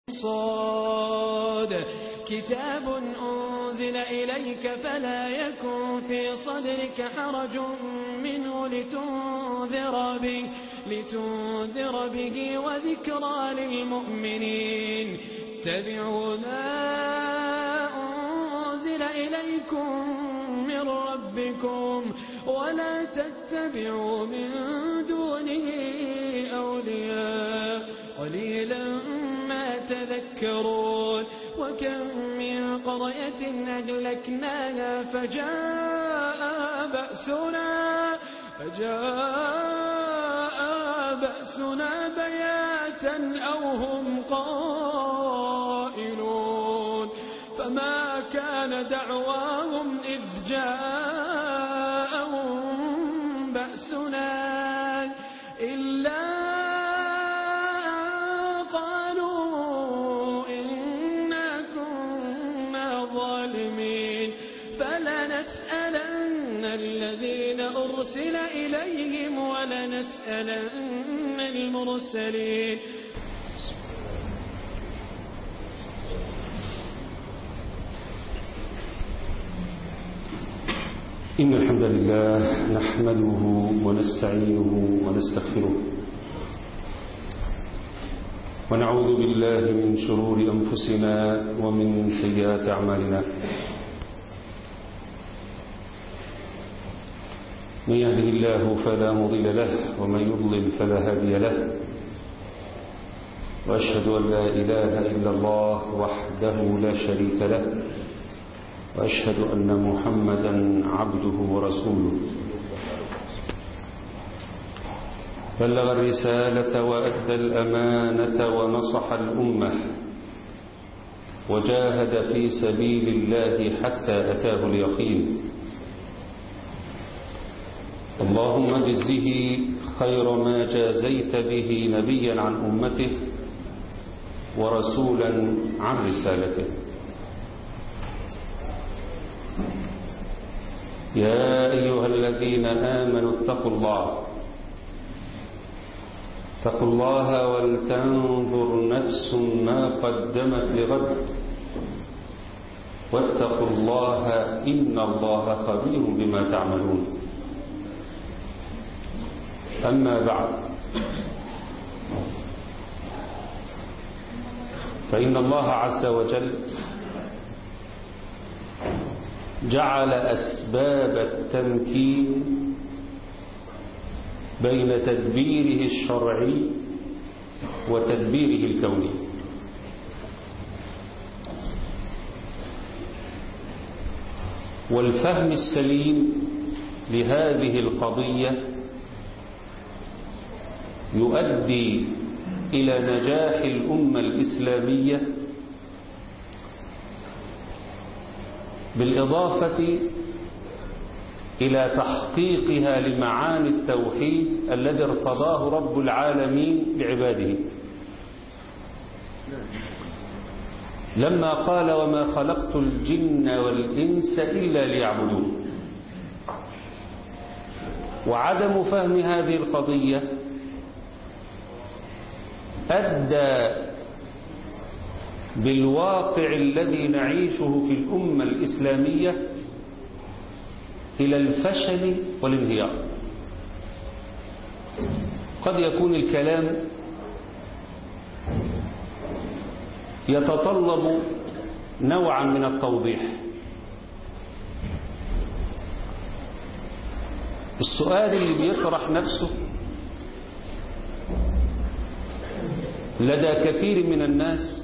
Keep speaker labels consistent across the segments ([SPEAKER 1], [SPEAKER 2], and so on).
[SPEAKER 1] صاد كتاب أنزل إليك فلا يكن في صدرك حرج منه لتنذر به, لتنذر به وذكرى للمؤمنين اتبعوا ما أنزل إليكم من ربكم ولا تتبعوا من دونه أولياء قليلا ما تذكرون وكم من قرية أهلكناها فجاء بأسنا فجاء بأسنا بياتا أو هم قائلون فما كان دعواهم إذ جاءهم بأسنا إلا أن قالوا إنا كنا ظالمين فلنسألن الذين أرسل إليهم ولنسألن المرسلين
[SPEAKER 2] إن الحمد لله نحمده ونستعينه ونستغفره ونعوذ بالله من شرور أنفسنا ومن سيئات أعمالنا من يهده الله فلا مضل له ومن يضلل فلا هادي له وأشهد أن لا إله إلا الله وحده لا شريك له وأشهد أن محمدا عبده ورسوله بلغ الرسالة وأدى الأمانة ونصح الأمة وجاهد في سبيل الله حتى أتاه اليقين اللهم اجزه خير ما جازيت به نبيا عن أمته ورسولا عن رسالته يا أيها الذين آمنوا اتقوا الله اتقوا الله ولتنظر نفس ما قدمت لغد واتقوا الله إن الله خبير بما تعملون أما بعد فإن الله عز وجل جعل أسباب التمكين بين تدبيره الشرعي وتدبيره الكوني والفهم السليم لهذه القضية يؤدي إلى نجاح الأمة الإسلامية بالإضافة إلى تحقيقها لمعاني التوحيد الذي ارتضاه رب العالمين لعباده لما قال وما خلقت الجن والإنس إلا ليعبدون وعدم فهم هذه القضية أدى بالواقع الذي نعيشه في الأمة الإسلامية إلى الفشل والانهيار قد يكون الكلام يتطلب نوعا من التوضيح السؤال اللي بيطرح نفسه لدى كثير من الناس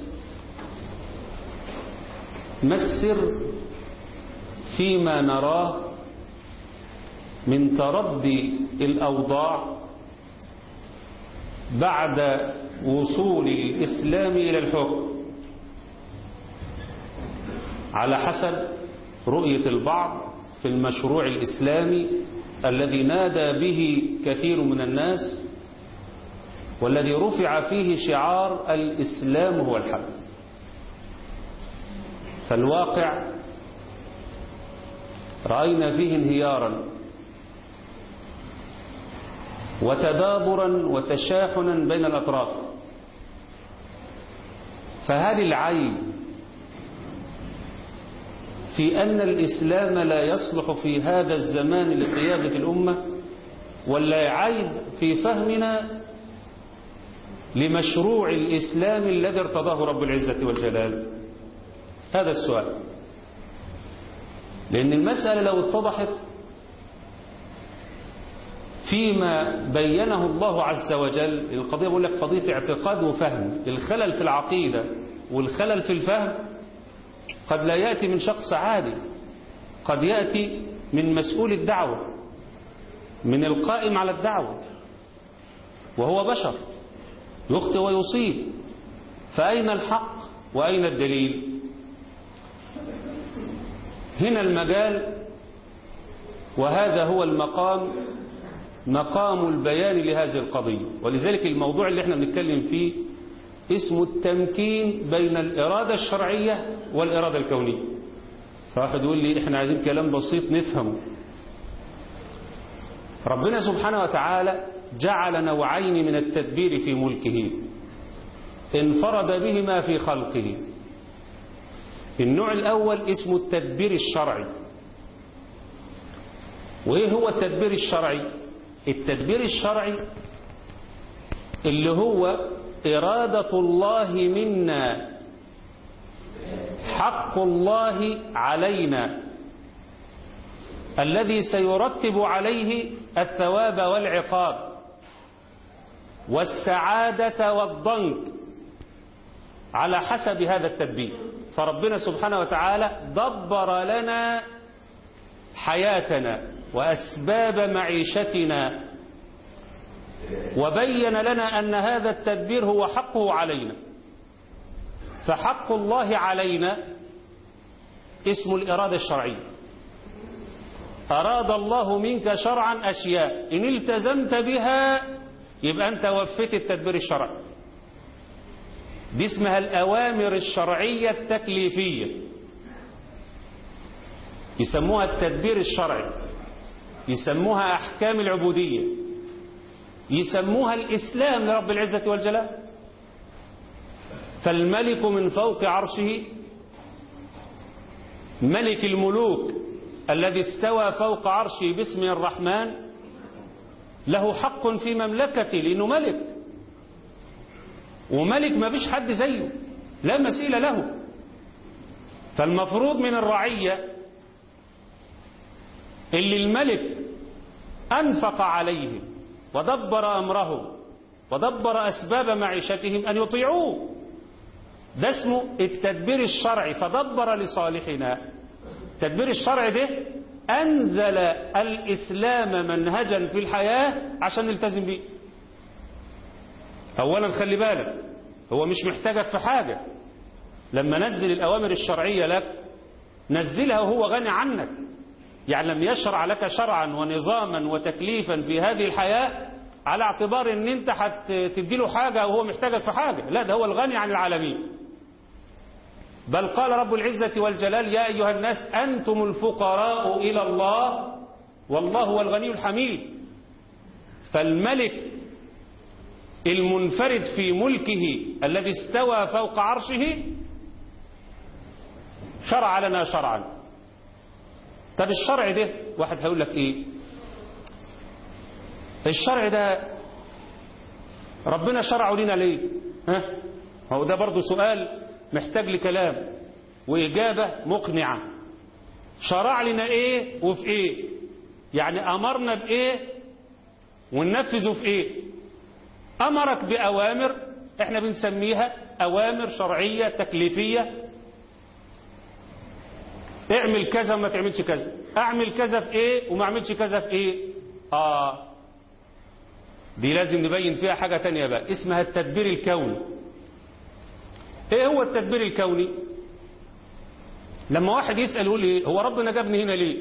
[SPEAKER 2] ما السر فيما نراه من تردي الأوضاع بعد وصول الإسلام إلى الحكم على حسب رؤية البعض في المشروع الإسلامي الذي نادى به كثير من الناس والذي رفع فيه شعار الإسلام هو الحق فالواقع رأينا فيه انهيارا وتدابرا وتشاحنا بين الأطراف فهل العيب في أن الإسلام لا يصلح في هذا الزمان لقيادة الأمة ولا عيب في فهمنا لمشروع الإسلام الذي ارتضاه رب العزة والجلال هذا السؤال لأن المسألة لو اتضحت فيما بينه الله عز وجل القضية بقول لك قضية اعتقاد وفهم الخلل في العقيدة والخلل في الفهم قد لا يأتي من شخص عادي قد يأتي من مسؤول الدعوة من القائم على الدعوة وهو بشر يخطئ ويصيب فأين الحق وأين الدليل هنا المجال وهذا هو المقام مقام البيان لهذه القضية ولذلك الموضوع اللي احنا بنتكلم فيه اسمه التمكين بين الإرادة الشرعية والإرادة الكونية فواحد يقول لي احنا عايزين كلام بسيط نفهمه ربنا سبحانه وتعالى جعل نوعين من التدبير في ملكه انفرد بهما في خلقه النوع الأول اسمه التدبير الشرعي وإيه هو التدبير الشرعي التدبير الشرعي اللي هو إرادة الله منا حق الله علينا الذي سيرتب عليه الثواب والعقاب والسعادة والضنك على حسب هذا التدبير فربنا سبحانه وتعالى دبر لنا حياتنا وأسباب معيشتنا وبين لنا أن هذا التدبير هو حقه علينا فحق الله علينا اسم الإرادة الشرعية أراد الله منك شرعا أشياء إن التزمت بها يبقى أنت وفيت التدبير الشرعي دي اسمها الأوامر الشرعية التكليفية يسموها التدبير الشرعي يسموها أحكام العبودية يسموها الإسلام لرب العزة والجلال فالملك من فوق عرشه ملك الملوك الذي استوى فوق عرشه باسمه الرحمن له حق في مملكته لأنه ملك وملك ما فيش حد زيه لا مثيل له فالمفروض من الرعية اللي الملك أنفق عليهم ودبر أمرهم ودبر أسباب معيشتهم أن يطيعوه ده اسمه التدبير الشرعي فدبر لصالحنا التدبير الشرعي ده أنزل الإسلام منهجا في الحياة عشان نلتزم به أولا خلي بالك هو مش محتاجك في حاجة لما نزل الأوامر الشرعية لك نزلها وهو غني عنك يعني لم يشرع لك شرعا ونظاما وتكليفا في هذه الحياة على اعتبار ان انت هتديله حاجة وهو محتاجك في حاجة لا ده هو الغني عن العالمين بل قال رب العزة والجلال يا أيها الناس أنتم الفقراء إلى الله والله هو الغني الحميد فالملك المنفرد في ملكه الذي استوى فوق عرشه شرع لنا شرعا طب الشرع ده واحد هيقول لك ايه الشرع ده ربنا شرعه لنا ليه ها هو ده برضو سؤال محتاج لكلام وإجابة مقنعة شرع لنا ايه وفي ايه يعني أمرنا بإيه وننفذه في ايه أمرك بأوامر احنا بنسميها أوامر شرعية تكليفية اعمل كذا وما تعملش كذا اعمل كذا في ايه وما اعملش كذا في ايه اه دي لازم نبين فيها حاجة تانية بقى اسمها التدبير الكوني ايه هو التدبير الكوني لما واحد يسأل يقول ايه هو ربنا جابني هنا ليه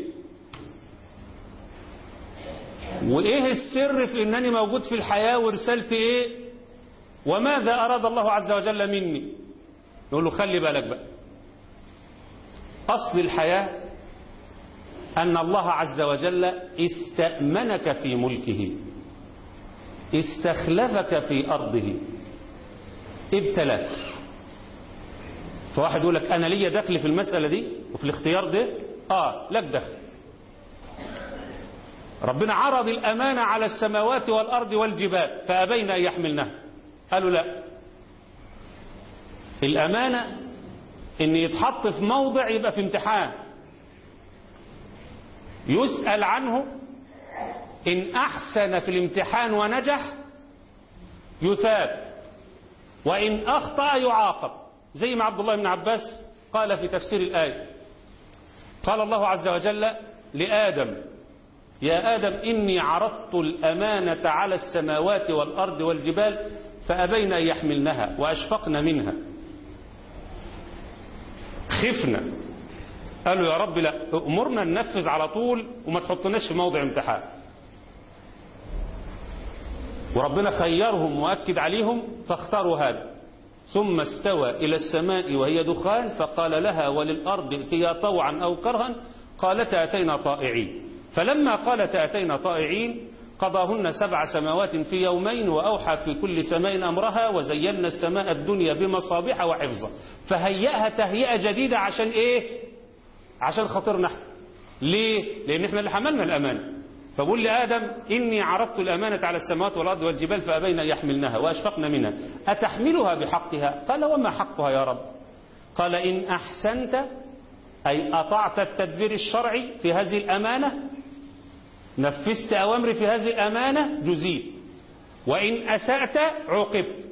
[SPEAKER 2] وايه السر في انني موجود في الحياة ورسالتي ايه وماذا اراد الله عز وجل مني يقول له خلي بالك بقى أصل الحياة أن الله عز وجل استأمنك في ملكه استخلفك في أرضه ابتلاك فواحد يقول لك أنا ليا دخل في المسألة دي وفي الاختيار ده آه لك دخل ربنا عرض الأمانة على السماوات والأرض والجبال فأبين أن يحملنها قالوا لا الأمانة إن يتحط في موضع يبقى في امتحان يسأل عنه إن أحسن في الامتحان ونجح يثاب وإن أخطأ يعاقب زي ما عبد الله بن عباس قال في تفسير الآية قال الله عز وجل لآدم يا آدم إني عرضت الأمانة على السماوات والأرض والجبال فأبين أن يحملنها وأشفقن منها خفنا قالوا يا رب لا أمرنا ننفذ على طول وما تحطناش في موضع امتحان وربنا خيرهم وأكد عليهم فاختاروا هذا ثم استوى إلى السماء وهي دخان فقال لها وللأرض ائتيا طوعا أو كرها قالتا أتينا طائعين فلما قالتا أتينا طائعين قضاهن سبع سماوات في يومين وأوحى في كل سماء أمرها وزينا السماء الدنيا بمصابيح وحفظا فهيأها تهيئة جديدة عشان إيه عشان خاطرنا احنا ليه لأن احنا اللي حملنا الأمانة فبقول لآدم إني عرضت الأمانة على السماوات والأرض والجبال فأبين أن يحملنها وأشفقن منها أتحملها بحقها قال وما حقها يا رب قال إن أحسنت أي أطعت التدبير الشرعي في هذه الأمانة نفذت أوامري في هذه الأمانة جزيت وإن أسأت عوقبت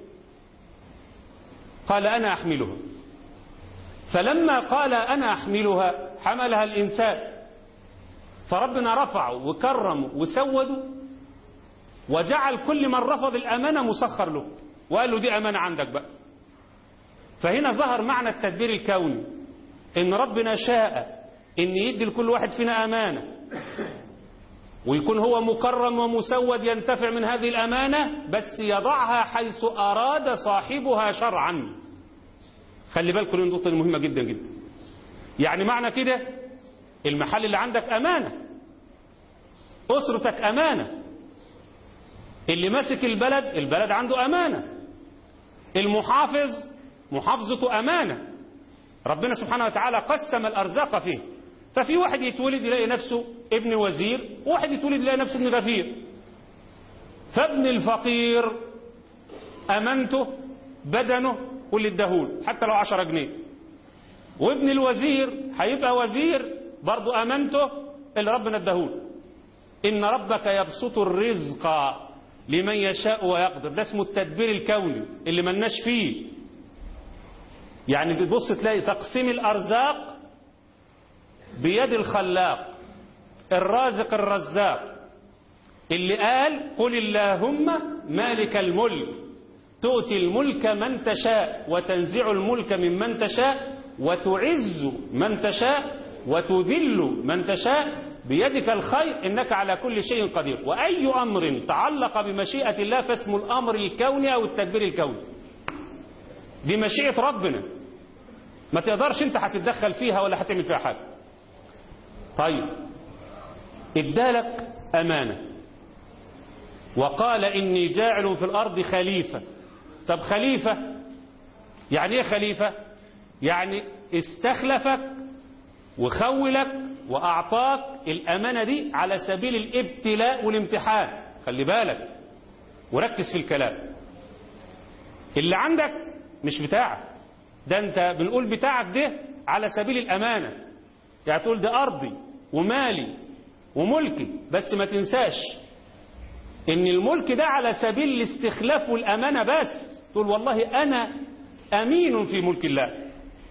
[SPEAKER 2] قال أنا أحملها فلما قال أنا أحملها حملها الإنسان فربنا رفعه وكرمه وسوده وجعل كل من رفض الأمانة مسخر له وقال له دي أمانة عندك بقى فهنا ظهر معنى التدبير الكوني إن ربنا شاء إن يدي لكل واحد فينا أمانة ويكون هو مكرم ومسود ينتفع من هذه الأمانة بس يضعها حيث أراد صاحبها شرعا خلي بالكم النقطة دي مهمة جدا جدا يعني معنى كده المحل اللي عندك أمانة أسرتك أمانة اللي ماسك البلد البلد عنده أمانة المحافظ محافظته أمانة ربنا سبحانه وتعالى قسم الأرزاق فيه ففي واحد يتولد يلاقي نفسه ابن وزير وواحد يتولد يلاقي نفسه ابن غفير فابن الفقير أمانته بدنه كل الدهول حتى لو عشرة جنيه وابن الوزير هيبقى وزير برضو أمانته اللي ربنا ادهول إن ربك يبسط الرزق لمن يشاء ويقدر ده اسمه التدبير الكوني اللي ملناش فيه يعني بتبص تلاقي تقسيم الأرزاق بيد الخلاق الرازق الرزاق اللي قال قل اللهم مالك الملك تؤتي الملك من تشاء وتنزع الملك ممن تشاء وتعز من تشاء وتذل من تشاء بيدك الخير إنك على كل شيء قدير وأي أمر تعلق بمشيئة الله فاسم الأمر الكوني أو التدبير الكوني دي مشيئة ربنا ما تقدرش انت هتتدخل فيها ولا هتعمل فيها حاجة طيب ادالك أمانة وقال إني جاعل في الأرض خليفة طب خليفة يعني ايه خليفة يعني استخلفك وخولك وأعطاك الأمانة دي على سبيل الابتلاء والامتحان خلي بالك وركز في الكلام اللي عندك مش بتاعك ده انت بنقول بتاعك ده على سبيل الأمانة يعني تقول ده أرضي ومالي وملكي بس ما تنساش ان الملك ده على سبيل الاستخلاف والأمانة بس تقول والله أنا أمين في ملك الله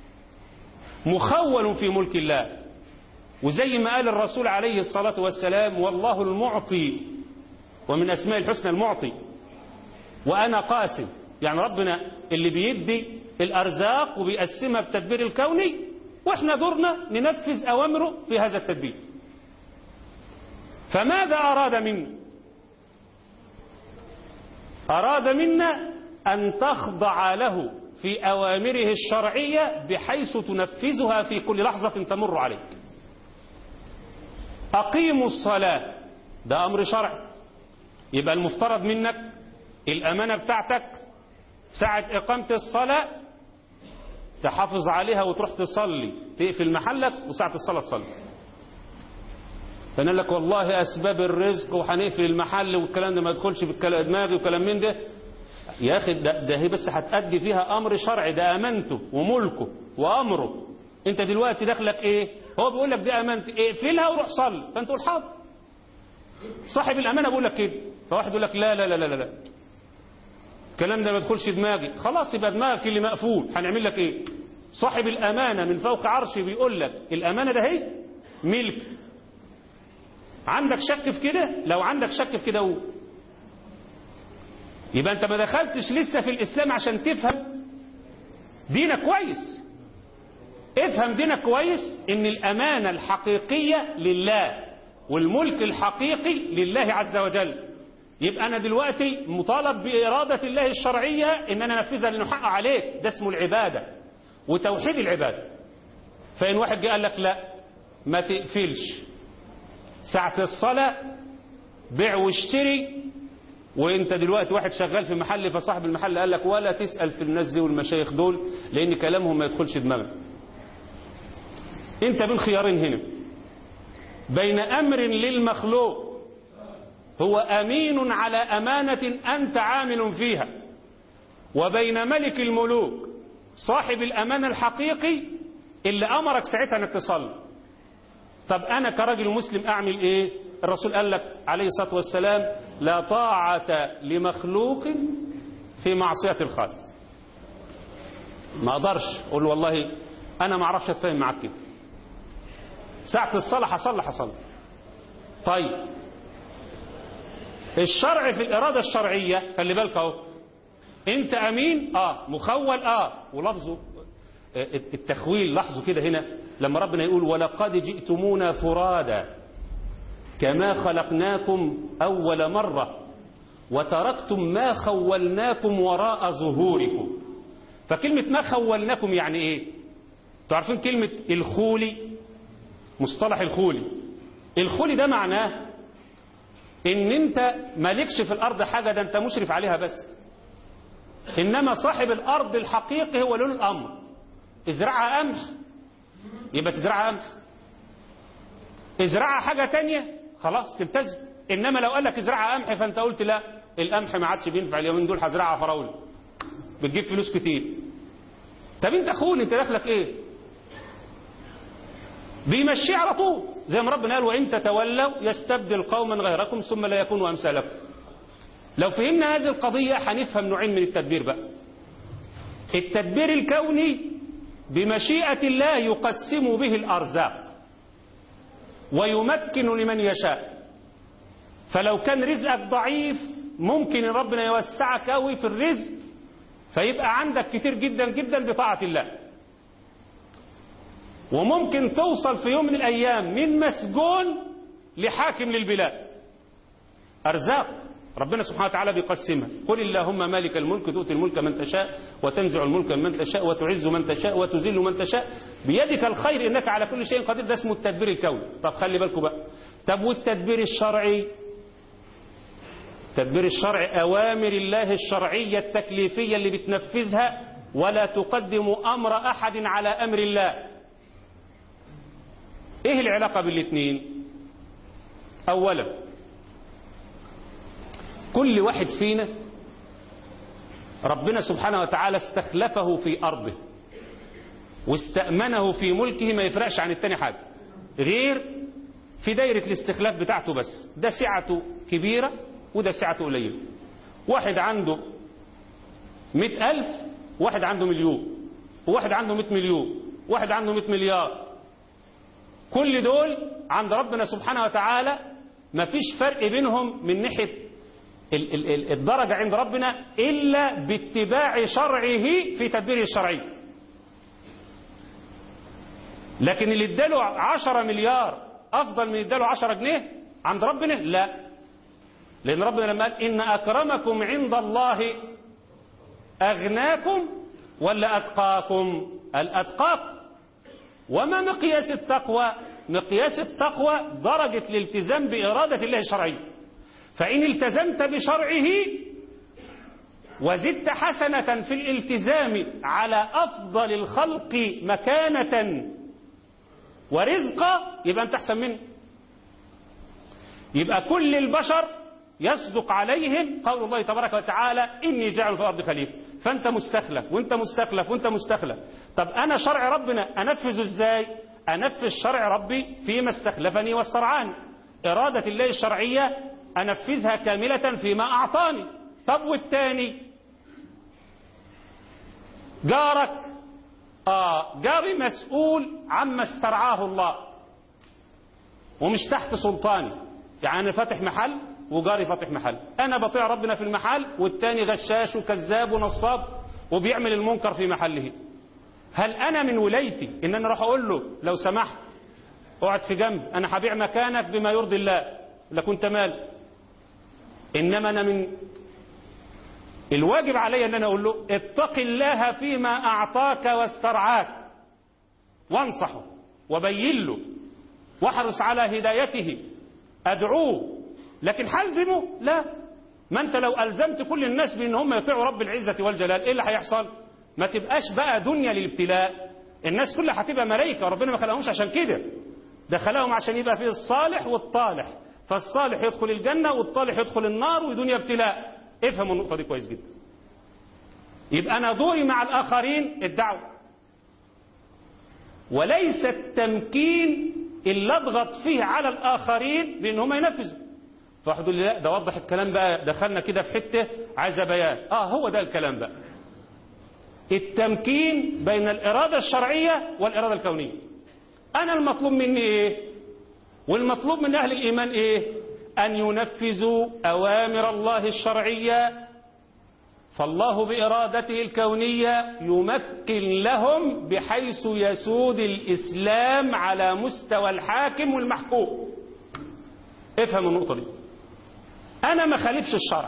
[SPEAKER 2] مخول في ملك الله وزي ما قال الرسول عليه الصلاة والسلام والله المعطي ومن أسماء الحسنى المعطي وأنا قاسم يعني ربنا اللي بيدي الأرزاق وبيقسمها بتدبير الكوني وإحنا دورنا ننفذ أوامره في هذا التدبير فماذا أراد منا أراد منا أن تخضع له في أوامره الشرعية بحيث تنفذها في كل لحظة تمر عليك أقيموا الصلاة ده أمر شرعي يبقى المفترض منك الأمانة بتاعتك ساعة إقامة الصلاة تحافظ عليها وتروح تصلي تقفل محلك وساعة الصلاة تصلي فنقول لك والله أسباب الرزق وهنقفل المحل والكلام ده ما يدخلش في الكلام دماغي وكلام من ده يا أخي ده, ده هي بس هتأدي فيها أمر شرعي ده أمانته وملكه وأمره أنت دلوقتي داخلك إيه هو بيقول لك دي أمانتي اقفلها وروح صلي فأنت تقول حاضر صاحب الأمانة بيقول لك كده فواحد يقول لك لا لا لا لا لا الكلام ده ما يدخلش دماغي خلاص يبقى دماغك اللي مقفول هنعمل لك ايه صاحب الأمانة من فوق عرشه بيقول لك الأمانة ده هي ملك عندك شك في كده لو عندك شك في كده قول يبقى انت ما دخلتش لسه في الإسلام عشان تفهم دينك كويس افهم دينك كويس ان الأمانة الحقيقية لله والملك الحقيقي لله عز وجل يبقى أنا دلوقتي مطالب بإرادة الله الشرعية إن أنا أنفذها لأنه حق عليك ده اسمه العبادة وتوحيد العبادة فإن واحد جه قال لك لا ما تقفلش ساعة الصلاة بيع واشتري وانت دلوقتي واحد شغال في محل فصاحب المحل قال لك ولا تسأل في الناس دي والمشايخ دول لأن كلامهم ما يدخلش دماغك انت بين خيارين هنا بين أمر للمخلوق هو أمين على أمانة أنت عامل فيها وبين ملك الملوك صاحب الأمانة الحقيقي اللي أمرك ساعتها أنك تصلي طب أنا كراجل مسلم أعمل إيه الرسول قال لك عليه الصلاة والسلام لا طاعة لمخلوق في معصية الخالق ما أقدرش أقول والله أنا ما أعرفش أتفاهم معاك كده ساعة الصلاة حصل حصل طيب الشرع في الإرادة الشرعية خلي بالك اهو أنت أمين آه مخول آه ولفظه التخويل لاحظوا كده هنا لما ربنا يقول ولقد جئتمونا فرادا كما خلقناكم أول مرة وتركتم ما خولناكم وراء ظهوركم فكلمة ما خولناكم يعني ايه تعرفين كلمة الخولي مصطلح الخولي الخولي ده معناه ان انت مالكش في الارض حاجة ده انت مشرف عليها بس انما صاحب الارض الحقيقي هو له الامر ازرعها قمح يبقى تزرعها قمح ازرعها حاجة تانية خلاص تلتزم انما لو قال لك ازرعها قمح فانت قلت لا القمح ما عادش بينفع اليومين دول هزرعها فراوله بتجيب فلوس كتير طب انت خول انت داخلك ايه بيمشيه على طول زي ما ربنا قال وان تتولوا يستبدل قوما غيركم ثم لا يكونوا امثالكم لو فهمنا هذه القضية هنفهم نوعين من التدبير بقى التدبير الكوني بمشيئة الله يقسم به الأرزاق ويمكن لمن يشاء فلو كان رزقك ضعيف ممكن ربنا يوسعك قوي في الرزق فيبقى عندك كتير جدا جدا بطاعة الله وممكن توصل في يوم من الأيام من مسجون لحاكم للبلاد أرزاق ربنا سبحانه وتعالى بيقسمها قل اللهم مالك الملك تؤتي الملك من تشاء وتنزع الملك من تشاء وتعز من تشاء وتذل من تشاء بيدك الخير إنك على كل شيء قدير ده اسمه التدبير الكوني طب خلي بالكم بقى طب والتدبير الشرعي تدبير الشرع أوامر الله الشرعية التكليفية اللي بتنفذها ولا تقدم أمر أحد على أمر الله إيه العلاقة بالاثنين أولا كل واحد فينا ربنا سبحانه وتعالى استخلفه في أرضه واستأمنه في ملكه ما يفرقش عن التاني حاجة غير في دايرة الاستخلاف بتاعته بس ده سعته كبيرة وده سعته قليلة واحد عنده مئة ألف واحد عنده مليون وواحد عنده مئة مليون واحد عنده مئة مليار كل دول عند ربنا سبحانه وتعالى ما فيش فرق بينهم من ناحية الدرجة عند ربنا إلا باتباع شرعه في تدبيره الشرعي لكن اللي اداله عشرة مليار أفضل من اداله عشرة جنيه عند ربنا لا لأن ربنا لما قال إن أكرمكم عند الله أغناكم ولا أتقاكم الأتقاكم وما مقياس التقوى مقياس التقوى درجة الالتزام بإرادة الله الشرعية فإن التزمت بشرعه وزدت حسنة في الالتزام على أفضل الخلق مكانة ورزقا يبقى أنت أحسن منه يبقى كل البشر يصدق عليهم قول الله تبارك وتعالى إني جاعل في الأرض خليفة فأنت مستخلف وأنت مستخلف وأنت مستخلف طب أنا شرع ربنا أنفذه إزاي أنفذ شرع ربي فيما استخلفني واسترعاني إرادة الله الشرعية أنفذها كاملة فيما أعطاني طب والتاني جارك آه جاري مسؤول عما استرعاه الله ومش تحت سلطاني يعني أنا فاتح محل وجاري فاتح محل أنا بطيع ربنا في المحل والتاني غشاش وكذاب ونصاب وبيعمل المنكر في محله هل أنا من ولايتي إن أنا راح أقول له لو سمحت اقعد في جنب أنا هبيع مكانك بما يرضي الله لكنت مال إنما أنا من الواجب علي أن أنا أقول له اتق الله فيما أعطاك واسترعاك وانصحه وبين له واحرص على هدايته أدعوه لكن حلزمه لا ما أنت لو ألزمت كل الناس بأن هم يطيعوا رب العزة والجلال إيه اللي هيحصل ما تبقاش بقى دنيا للابتلاء الناس كلها هتبقى ملائكة وربنا ما خلقهمش عشان كده ده خلقهم عشان يبقى فيه الصالح والطالح فالصالح يدخل الجنة والطالح يدخل النار ودنيا ابتلاء افهموا النقطة دي كويس جدا يبقى أنا دوري مع الآخرين الدعوة وليس التمكين اللي اضغط فيه على الآخرين بأن هم ينفذوا فواحد يقول لي لا ده وضح الكلام بقى دخلنا كده في حتة عايزة بيان اه هو ده الكلام بقى التمكين بين الإرادة الشرعية والإرادة الكونية أنا المطلوب مني إيه والمطلوب من أهل الإيمان إيه أن ينفذوا أوامر الله الشرعية فالله بإرادته الكونية يمكن لهم بحيث يسود الإسلام على مستوى الحاكم والمحكوم افهم النقطة دي أنا ما خالفش الشرع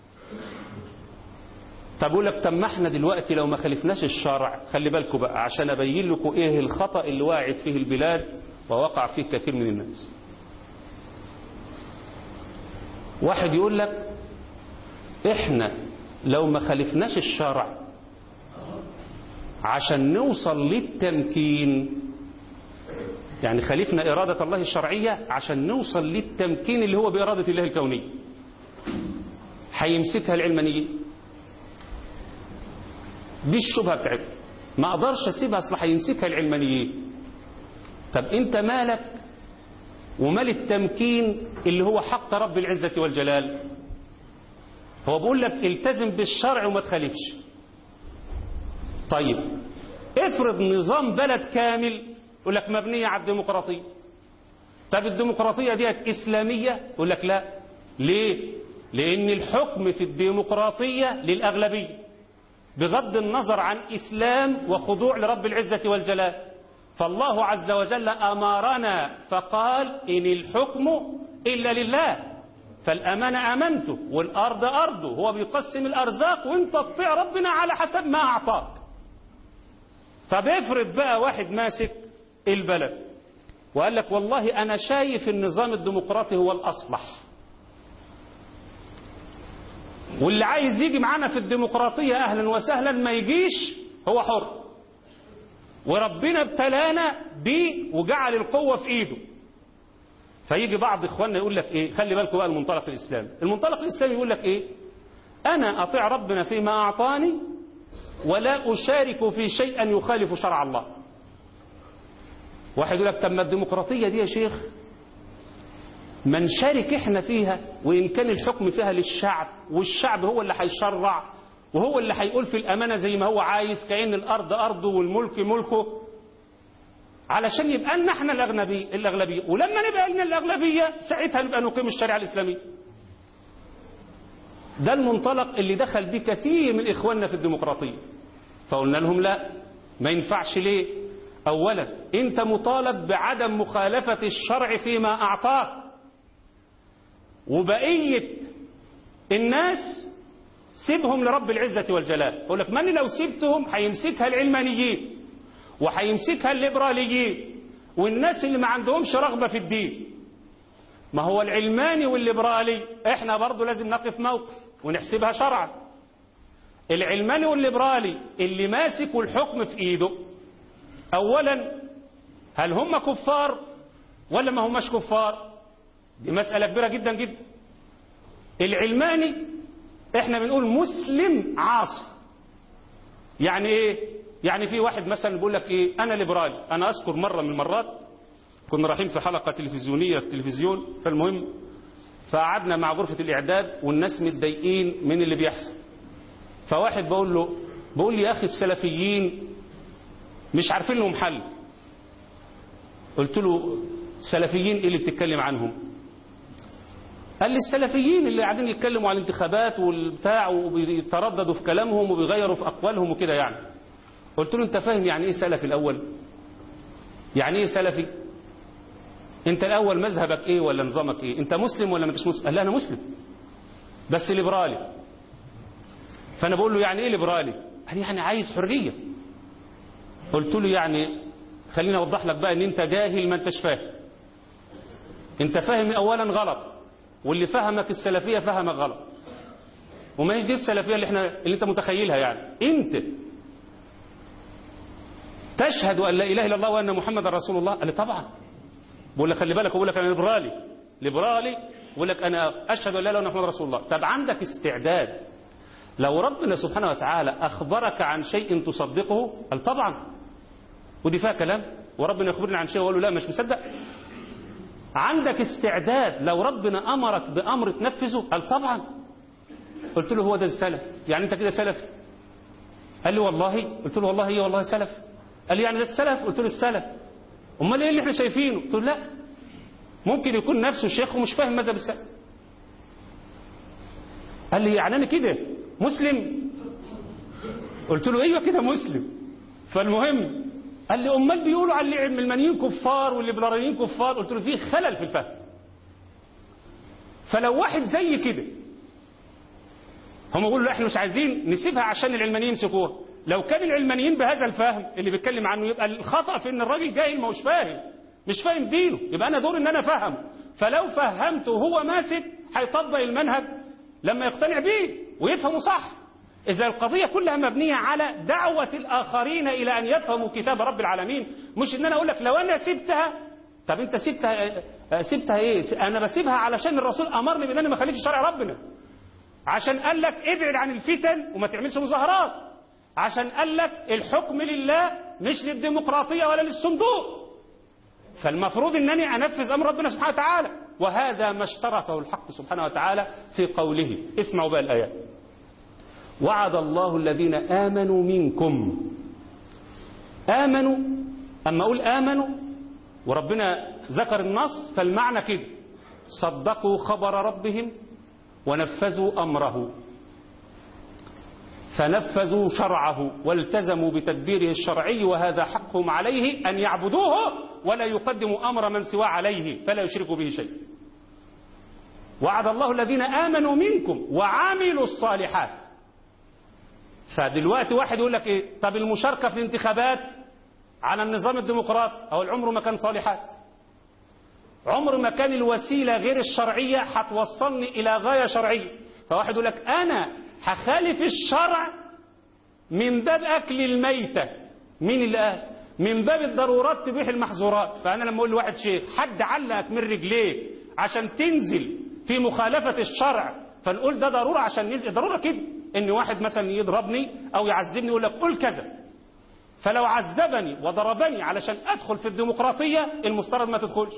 [SPEAKER 2] طب أقول لك طب ما احنا دلوقتي لو ما خالفناش الشرع خلي بالكم بقى عشان أبين لكم إيه الخطأ اللي واعد فيه البلاد ووقع فيه كثير من الناس واحد يقول لك احنا لو ما خالفناش الشرع عشان نوصل للتمكين يعني خالفنا إرادة الله الشرعية عشان نوصل للتمكين اللي هو بإرادة الله الكونية هيمسكها العلمانيين دي الشبهة بتاعتهم ما اقدرش اسيبها اصل هيمسكها العلمانيين طب انت مالك ومال التمكين اللي هو حق رب العزة والجلال هو بيقول لك التزم بالشرع وما تخالفش طيب افرض نظام بلد كامل يقول لك مبنية على الديمقراطية طب الديمقراطية ديت إسلامية يقول لك لا ليه لأن الحكم في الديمقراطية للأغلبية بغض النظر عن إسلام وخضوع لرب العزة والجلال فالله عز وجل أمرنا فقال إن الحكم إلا لله فالأمانة أمنته والأرض أرضه هو بيقسم الأرزاق وانت تطيع ربنا على حسب ما أعطاك طب افرض بقى واحد ماسك البلد وقال لك والله أنا شايف النظام الديمقراطي هو الأصلح واللي عايز يجي معانا في الديمقراطية أهلا وسهلا ما يجيش هو حر وربنا ابتلانا بيه وجعل القوة في ايده فيجي بعض اخواننا يقول لك ايه خلي بالكم بقى المنطلق الاسلامي المنطلق الاسلامي يقول لك ايه انا اطيع ربنا فيما اعطاني ولا اشارك في شيء يخالف شرع الله واحد يقول لك طب ما الديمقراطية دي يا شيخ ما نشارك احنا فيها وان كان الحكم فيها للشعب والشعب هو اللي هيشرع وهو اللي هيقول في الامانه زي ما هو عايز كأن الارض ارضه والملك ملكه علشان يبقى لنا احنا الاغلبيه الاغلبيه ولما نبقى لنا الاغلبيه ساعتها نبقى نقيم الشريعه الاسلاميه ده المنطلق اللي دخل بيه كثير من اخواننا في الديمقراطيه فقلنا لهم لا ما ينفعش ليه اولا انت مطالب بعدم مخالفه الشرع فيما اعطاك وبقيه الناس سيبهم لرب العزة والجلال يقول لك من لو سيبتهم هيمسكها العلمانيين وهيمسكها الليبراليين والناس اللي ما عندهمش رغبة في الدين ما هو العلماني والليبرالي احنا برضو لازم نقف موقف ونحسبها شرعا العلماني والليبرالي اللي ماسك الحكم في ايده اولا هل هم كفار ولا ما هماش كفار دي مسألة كبيرة جدا جدا العلماني احنا بنقول مسلم عاصي يعني ايه يعني في واحد مثلا بيقول لك ايه انا ليبرالي انا اذكر مرة من المرات كنا رايحين في حلقة تلفزيونية في التلفزيون فالمهم فقعدنا مع غرفة الاعداد والناس متضايقين من اللي بيحصل فواحد بقول له بقول لي يا اخي السلفيين مش عارفين لهم حل قلت له سلفيين ايه اللي بتتكلم عنهم قال لي السلفيين اللي قاعدين يتكلموا على الانتخابات والبتاع وبيترددوا في كلامهم وبيغيروا في اقوالهم وكده يعني قلت له انت فاهم يعني ايه سلفي الاول يعني ايه سلفي انت الاول مذهبك ايه ولا نظامك ايه انت مسلم ولا ما انتش مسلم قال لي انا مسلم بس ليبرالي فانا بقول له يعني ايه ليبرالي قال لي يعني عايز حريه قلت له يعني خليني اوضح لك بقى ان انت جاهل ما انتش فاهم انت فاهم اولا غلط واللي فهمك السلفيه فهمك غلط وما هيش دي السلفيه اللي احنا اللي انت متخيلها يعني انت تشهد ان لا اله الا الله وان محمد رسول الله قال لي طبعا بقول لك خلي بالك بقول لك انا ليبرالي ليبرالي بقول لك انا اشهد ان لا اله الا الله محمد رسول الله طب عندك استعداد لو ربنا سبحانه وتعالى اخبرك عن شيء تصدقه قال طبعا ودي فيها كلام وربنا يخبرنا عن شيء وقال له لا مش مصدق عندك استعداد لو ربنا امرك بامر تنفذه قال طبعا قلت له هو ده السلف يعني انت كده سلف قال لي والله قلت له والله هي والله سلف قال لي يعني ده السلف قلت له السلف امال ايه اللي احنا شايفينه قلت له لا ممكن يكون نفسه شيخ ومش فاهم مذهب السلف قال لي يعني انا كده مسلم قلت له ايوه كده مسلم فالمهم قال لي امال بيقولوا على العلمانيين كفار والليبراليين كفار قلت له في خلل في الفهم فلو واحد زي كده هم يقولوا لا احنا مش عايزين نسيبها عشان العلمانيين يمسكوها لو كان العلمانيين بهذا الفهم اللي بيتكلم عنه يبقى الخطأ في ان الراجل جاهل ما هوش فاهم مش فاهم دينه يبقى انا دور ان انا افهمه فلو فهمته وهو ماسك هيطبق المنهج لما يقتنع بيه ويفهمه صح إذا القضية كلها مبنية على دعوة الآخرين إلى أن يفهموا كتاب رب العالمين مش إن أنا أقول لك لو أنا سبتها طب أنت سبتها سبتها إيه؟ أنا بسيبها علشان الرسول أمرني بأن أنا ما أخالفش شرع ربنا عشان قال لك ابعد عن الفتن وما تعملش مظاهرات عشان قال لك الحكم لله مش للديمقراطية ولا للصندوق فالمفروض أنني أنفذ أمر ربنا سبحانه وتعالى وهذا ما اشترطه الحق سبحانه وتعالى في قوله اسمعوا بقى الآيات وعد الله الذين آمنوا منكم آمنوا أما أقول آمنوا وربنا ذكر النص فالمعنى كده صدقوا خبر ربهم ونفذوا أمره فنفذوا شرعه والتزموا بتدبيره الشرعي وهذا حقهم عليه أن يعبدوه ولا يقدموا أمر من سواه عليه فلا يشركوا به شيء وعد الله الذين آمنوا منكم وعملوا الصالحات فدلوقتي واحد يقول لك ايه طب المشاركة في الانتخابات على النظام الديمقراطي او العمر ما كان صالحات عمر ما كان الوسيلة غير الشرعية هتوصلني الى غاية شرعية فواحد يقول لك انا هخالف الشرع من باب اكل الميتة مين اللي قال من باب الضرورات تبيح المحظورات فانا لما اقول لواحد شيخ حد علقك من رجليه عشان تنزل في مخالفة الشرع فنقول ده ضرورة عشان ننزل ضرورة كده ان واحد مثلا يضربني او يعذبني يقول لك قول كذا فلو عذبني وضربني علشان ادخل في الديمقراطية المفترض ما تدخلش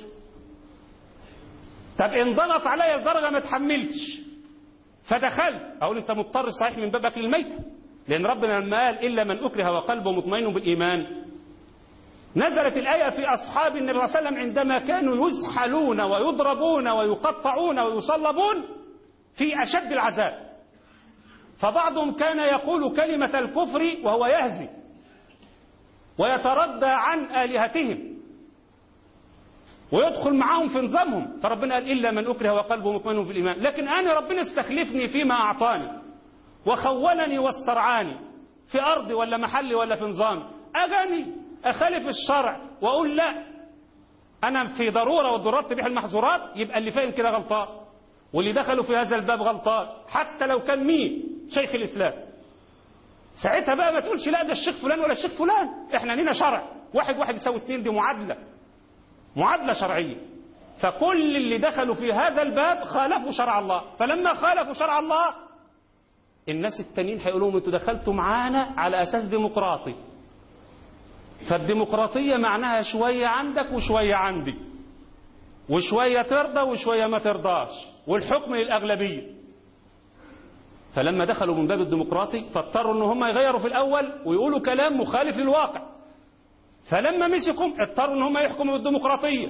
[SPEAKER 2] طب ان ضغط عليا لدرجة ما اتحملتش فدخلت اقول انت مضطر صحيح من باب اكل الميت لان ربنا لما قال الا من اكره وقلبه مطمئن بالايمان نزلت الآية في أصحاب النبي صلى الله عليه وسلم عندما كانوا يزحلون ويضربون ويقطعون ويصلبون في أشد العذاب فبعضهم كان يقول كلمة الكفر وهو يهزي ويتردى عن آلهتهم ويدخل معهم في نظامهم فربنا قال إلا من أكره وقلبه مطمئن بالإيمان لكن أنا ربنا استخلفني فيما أعطاني وخولني واسترعاني في أرضي ولا محلي ولا في نظامي أغني أخالف الشرع وأقول لا أنا في ضرورة والضرورات تبيح المحظورات يبقى اللي فاهم كده غلطان واللي دخلوا في هذا الباب غلطان حتى لو كان مين شيخ الإسلام ساعتها بقى ما تقولش لا ده الشيخ فلان ولا الشيخ فلان احنا لينا شرع واحد واحد يساوي اتنين دي معادلة معادلة شرعية فكل اللي دخلوا في هذا الباب خالفوا شرع الله فلما خالفوا شرع الله الناس التانيين هيقولوا لهم انتوا دخلتوا معانا على اساس ديمقراطي فالديمقراطية معناها شوية عندك وشوية عندي وشوية ترضى وشوية ما ترضاش والحكم للأغلبية فلما دخلوا من باب الديمقراطي فاضطروا ان هم يغيروا في الأول ويقولوا كلام مخالف للواقع فلما مسكوا اضطروا ان هم يحكموا بالديمقراطية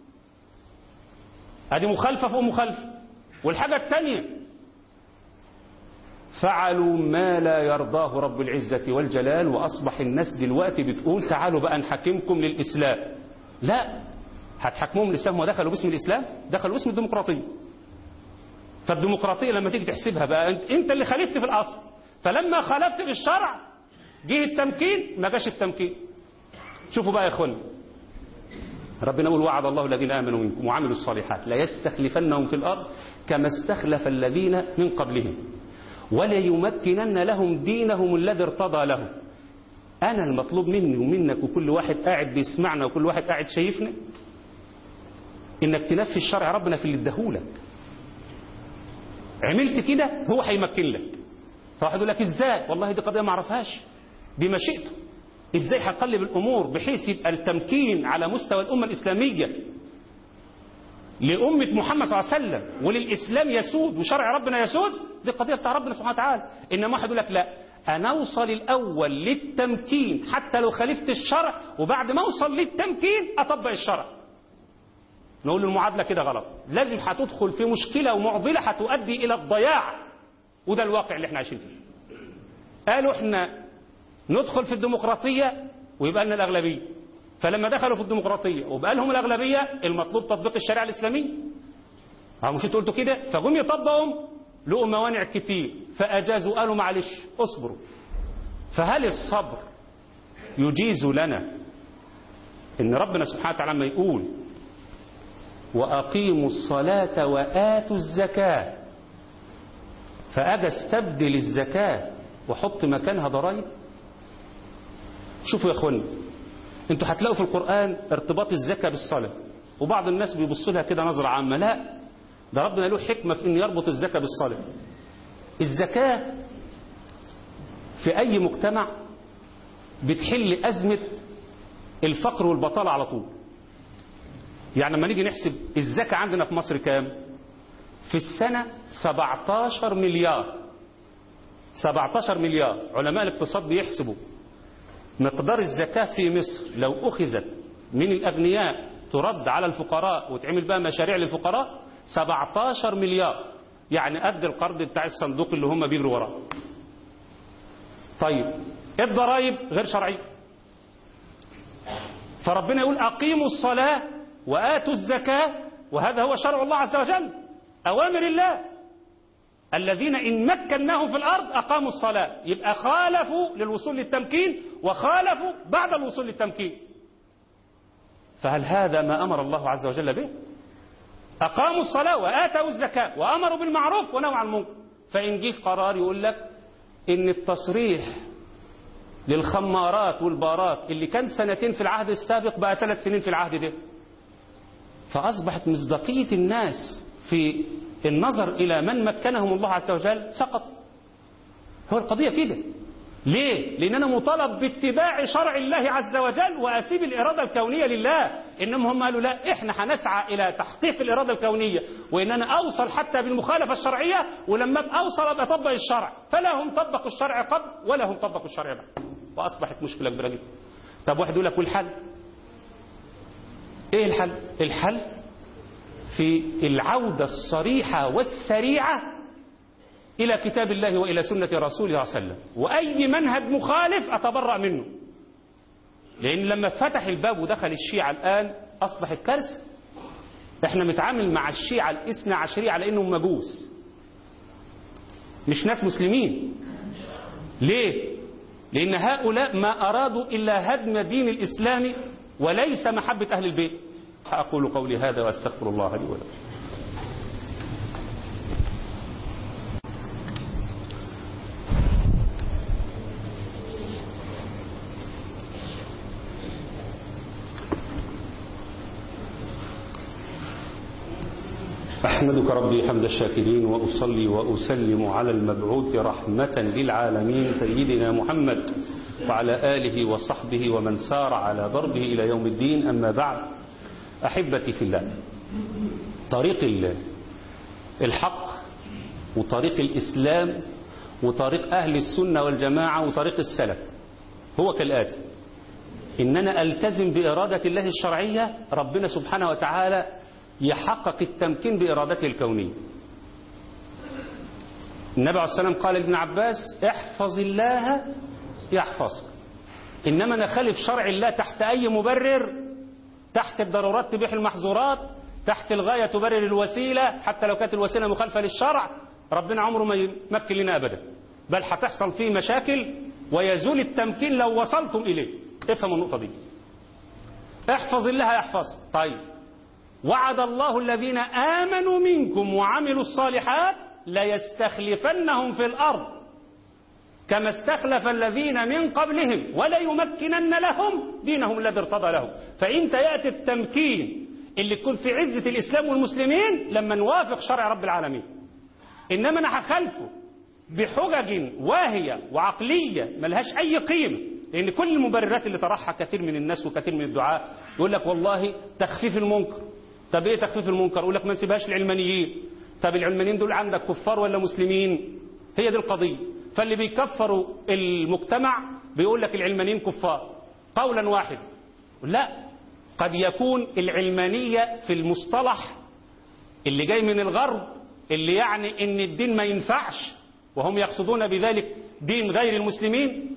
[SPEAKER 2] هذه مخالفة فوق مخالفة والحاجة الثانية فعلوا ما لا يرضاه رب العزة والجلال وأصبح الناس دلوقتي بتقول تعالوا بقى نحكمكم للإسلام لا هتحكموهم الإسلام ودخلوا باسم الإسلام دخلوا باسم الديمقراطية فالديمقراطية لما تيجي تحسبها بقى انت, انت اللي خالفت في الأصل فلما خالفت في الشرع جه التمكين ما جاش التمكين شوفوا بقى يا اخوانا ربنا يقول وعد الله الذين آمنوا منكم وعملوا الصالحات لا يستخلفنهم في الأرض كما استخلف الذين من قبلهم وليمكنن لهم دينهم الذي ارتضى لهم أنا المطلوب مني ومنك وكل واحد قاعد بيسمعنا وكل واحد قاعد شايفنا إنك تنفذ الشرع ربنا في اللي اداهولك عملت كده هو هيمكن لك فواحد يقول لك ازاي والله دي قضيه ما اعرفهاش بمشيئته ازاي هقلب الامور بحيث يبقى التمكين على مستوى الامه الاسلاميه لأمة محمد صلى الله عليه وسلم وللإسلام يسود وشرع ربنا يسود دي قضية بتاع ربنا سبحانه وتعالى إنما واحد يقول لك لا أنا أوصل الأول للتمكين حتى لو خالفت الشرع وبعد ما أوصل للتمكين أطبق الشرع نقول له المعادلة كده غلط لازم هتدخل في مشكلة ومعضلة هتؤدي إلى الضياع وده الواقع اللي احنا عايشين فيه قالوا احنا ندخل في الديمقراطية ويبقى لنا الأغلبية فلما دخلوا في الديمقراطية وبقى لهم الأغلبية المطلوب تطبيق الشريعة الإسلامية أو مش انتوا قلتوا كده فجم يطبقهم لقوا موانع كتير فأجازوا قالوا معلش اصبروا فهل الصبر يجيز لنا ان ربنا سبحانه وتعالى ما يقول وأقيموا الصلاة وآتوا الزكاة فأجي استبدل الزكاة وحط مكانها ضرائب شوفوا يا اخوانا انتوا هتلاقوا في القرآن ارتباط الزكاة بالصلاة وبعض الناس بيبصوا لها كده نظرة عامة لا ده ربنا له حكمة في ان يربط الزكاة بالصلاة الزكاة في أي مجتمع بتحل أزمة الفقر والبطالة على طول يعني لما نيجي نحسب الزكاة عندنا في مصر كام في السنة 17 مليار 17 مليار علماء الاقتصاد بيحسبوا مقدار الزكاة في مصر لو أخذت من الأغنياء ترد على الفقراء وتعمل بقى مشاريع للفقراء 17 مليار يعني قد القرض بتاع الصندوق اللي هم بيجروا وراه طيب الضرائب غير شرعية فربنا يقول أقيموا الصلاة وآتوا الزكاة وهذا هو شرع الله عز وجل أوامر الله الذين إن مكناهم في الأرض أقاموا الصلاة يبقى خالفوا للوصول للتمكين وخالفوا بعد الوصول للتمكين فهل هذا ما أمر الله عز وجل به أقاموا الصلاة وآتوا الزكاة وأمروا بالمعروف ونهوا عن المنكر فإن جه قرار يقول لك إن التصريح للخمارات والبارات اللي كان سنتين في العهد السابق بقى ثلاث سنين في العهد ده فأصبحت مصداقية الناس في النظر إلى من مكنهم الله عز وجل سقط هو القضية كده ليه؟ لأن أنا مطالب باتباع شرع الله عز وجل وأسيب الإرادة الكونية لله إنما هم قالوا لا إحنا هنسعى إلى تحقيق الإرادة الكونية وإن أنا أوصل حتى بالمخالفة الشرعية ولما أبقى أوصل أبقى أطبق الشرع فلا هم طبقوا الشرع قبل ولا هم طبقوا الشرع بعد وأصبحت مشكلة كبيرة جدا طب واحد يقول لك والحل إيه الحل؟ الحل في العودة الصريحة والسريعة إلى كتاب الله وإلى سنة رسوله صلى الله عليه وسلم وأي منهج مخالف أتبرأ منه لأن لما فتح الباب ودخل الشيعة الآن أصبحت كارثة احنا متعامل مع الشيعة الاثنى عشرية على انهم مجوس مش ناس مسلمين ليه لان هؤلاء ما ارادوا الا هدم دين الاسلام وليس محبة اهل البيت اقول قولي هذا واستغفر الله لي ولكم أحمدك ربي حمد الشاكرين وأصلي وأسلم على المبعوث رحمة للعالمين سيدنا محمد وعلى آله وصحبه ومن سار على ضربه إلى يوم الدين أما بعد أحبتي في الله طريق الحق وطريق الإسلام وطريق أهل السنة والجماعة وطريق السلف هو كالآتي إن أنا ألتزم بإرادة الله الشرعية ربنا سبحانه وتعالى يحقق التمكين بإرادته الكونية النبي عليه السلام قال لابن عباس احفظ الله يحفظك إنما نخالف شرع الله تحت أي مبرر تحت الضرورات تبيح المحظورات تحت الغاية تبرر الوسيلة حتى لو كانت الوسيلة مخالفة للشرع ربنا عمره ما يمكن لنا أبدا بل هتحصل فيه مشاكل ويزول التمكين لو وصلتم إليه افهموا النقطة دي احفظ الله يحفظك طيب وعد الله الذين آمنوا منكم وعملوا الصالحات ليستخلفنهم في الأرض كما استخلف الذين من قبلهم وليمكنن لهم دينهم الذي ارتضى لهم فإنت يأتي التمكين اللي يكون في عزة الإسلام والمسلمين لما نوافق شرع رب العالمين إنما أنا هخالفه بحجج واهية وعقلية ملهاش أي قيمة لأن كل المبررات اللي طرحها كثير من الناس وكثير من الدعاء يقول لك والله تخفيف المنكر طب ايه تخفيف المنكر يقول لك ما نسيبهاش العلمانيين طب العلمانيين دول عندك كفار ولا مسلمين هي دي القضية فاللي بيكفروا المجتمع بيقول لك العلمانيين كفار قولا واحد لا قد يكون العلمانية في المصطلح اللي جاي من الغرب اللي يعني ان الدين ما ينفعش وهم يقصدون بذلك دين غير المسلمين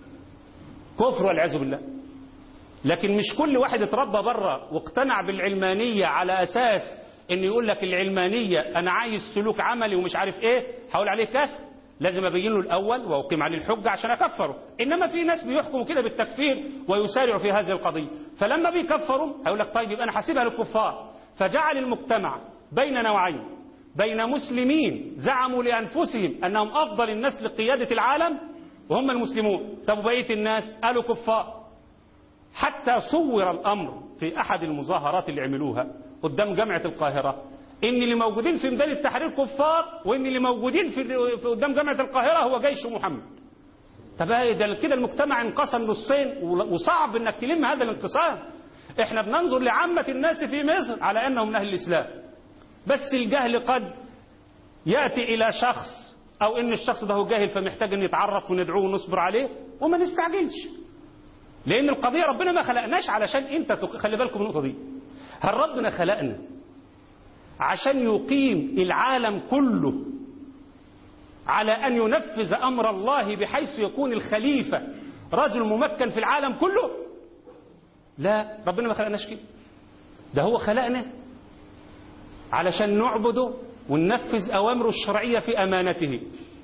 [SPEAKER 2] كفر والعياذ بالله لكن مش كل واحد اتربى بره واقتنع بالعلمانية على أساس ان يقول لك العلمانية أنا عايز سلوك عملي ومش عارف إيه هقول عليه كافر لازم أبين له الأول وأقيم عليه الحجة عشان أكفره إنما في ناس بيحكموا كده بالتكفير ويسارعوا في هذه القضية فلما بيكفروا هيقول لك طيب يبقى أنا حاسبها للكفار فجعل المجتمع بين نوعين بين مسلمين زعموا لأنفسهم أنهم أفضل الناس لقيادة العالم وهم المسلمون طب بقية الناس قالوا كفار حتى صور الأمر في أحد المظاهرات اللي عملوها قدام جامعة القاهرة إن اللي موجودين في ميدان التحرير كفار وإن اللي موجودين في, في قدام جامعة القاهرة هو جيش محمد طب ده كده المجتمع انقسم نصين وصعب انك تلم هذا الانقسام احنا بننظر لعامة الناس في مصر على انهم من اهل الاسلام بس الجهل قد يأتي الى شخص او ان الشخص ده هو جاهل فمحتاج ان يتعرف وندعوه ونصبر عليه وما نستعجلش لان القضية ربنا ما خلقناش علشان انت خلي بالكم النقطة دي هل ربنا خلقنا عشان يقيم العالم كله على أن ينفذ أمر الله بحيث يكون الخليفة رجل ممكن في العالم كله لا ربنا ما خلقناش كده ده هو خلقنا علشان نعبده وننفذ أوامره الشرعية في أمانته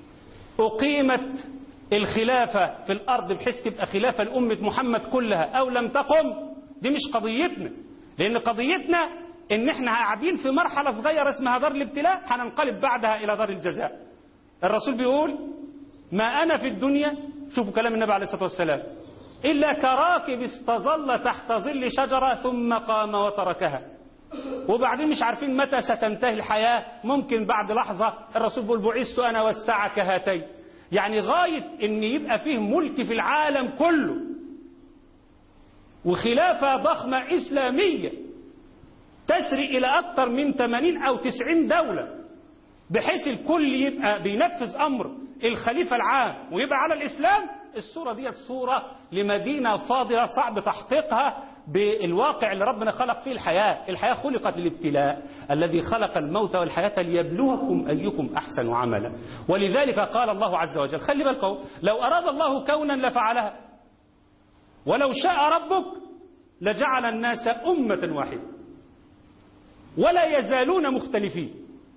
[SPEAKER 2] أقيمت الخلافة في الأرض بحيث تبقى خلافة لأمة محمد كلها أو لم تقم دي مش قضيتنا لأن قضيتنا إن إحنا قاعدين في مرحلة صغيرة اسمها دار الابتلاء هننقلب بعدها إلى دار الجزاء الرسول بيقول ما أنا في الدنيا شوفوا كلام النبي عليه الصلاة والسلام إلا كراكب استظل تحت ظل شجرة ثم قام وتركها وبعدين مش عارفين متى ستنتهي الحياة ممكن بعد لحظة الرسول بيقول بعثت أنا والساعة كهاتين يعني غاية إن يبقى فيه ملك في العالم كله وخلافة ضخمة إسلامية تسري إلى أكثر من 80 أو 90 دولة بحيث الكل يبقى بينفذ أمر الخليفة العام ويبقى على الإسلام الصورة ديت صورة لمدينة فاضلة صعب تحقيقها بالواقع اللي ربنا خلق فيه الحياة الحياة خلقت للابتلاء الذي خلق الموت والحياة ليبلوكم أيكم أحسن عملا ولذلك قال الله عز وجل خلي بالكم لو أراد الله كونا لفعلها ولو شاء ربك لجعل الناس أمة واحدة ولا يزالون مختلفين